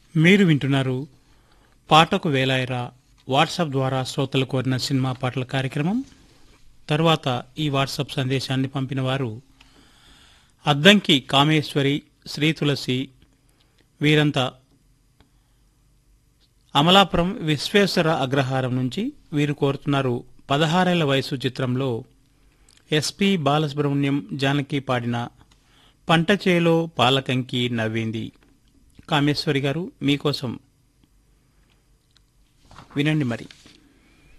మీరు వింటున్నారు పాటకు వేలాయరా వాట్సాప్ ద్వారా శ్రోతలు కోరిన సినిమా పాటల కార్యక్రమం తరువాత ఈ వాట్సాప్ సందేశాన్ని పంపిన వారు అద్దంకి కామేశ్వరి శ్రీ తులసి వీరంతా అమలాపురం విశ్వేశ్వర అగ్రహారం నుంచి వీరు కోరుతున్నారు పదహారేళ్ల వయసు చిత్రంలో ఎస్పి బాలసుబ్రహ్మణ్యం జానకి పాడిన పంట చేలో పాలకంకి నవ్వింది కామేశ్వరి గారు మీకోసం వినండి మరి